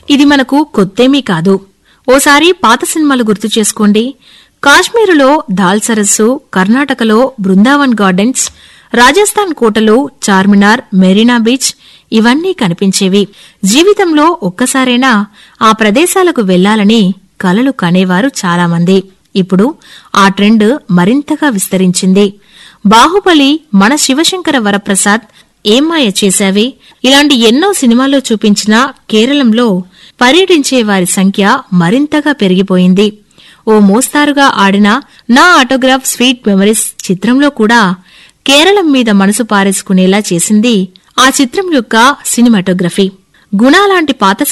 ఇది మనకు కొత్తేమీ కాదు ఓసారి పాత సినిమాలు గుర్తు చేసుకోండి కాశ్మీరులో దాల్ సరస్సు కర్ణాటకలో బృందావన్ గార్డెన్స్ రాజస్థాన్ కోటలో చార్మినార్ మెరీనా బీచ్ ఇవన్నీ కనిపించేవి జీవితంలో ఒక్కసారైనా ఆ ప్రదేశాలకు వెళ్లాలని కలలు కనేవారు చాలామంది ఇప్పుడు ఆ ట్రెండ్ మరింతగా విస్తరించింది బాహుబలి మన శివశంకర వరప్రసాద్ ఏమాయ చేశావే ఇలాంటి ఎన్నో సినిమాల్లో చూపించిన కేరళంలో పర్యటించే వారి సంఖ్య మరింతగా పెరిగిపోయింది ఓ మోస్తారుగా ఆడిన నా ఆటోగ్రాఫ్ స్వీట్ మెమరీస్ చిత్రంలో కూడా కేరళం మీద మనసు పారేసుకునేలా చేసింది ఆ చిత్రం యొక్క సినిమాటోగ్రఫీ గుణ లాంటి పాత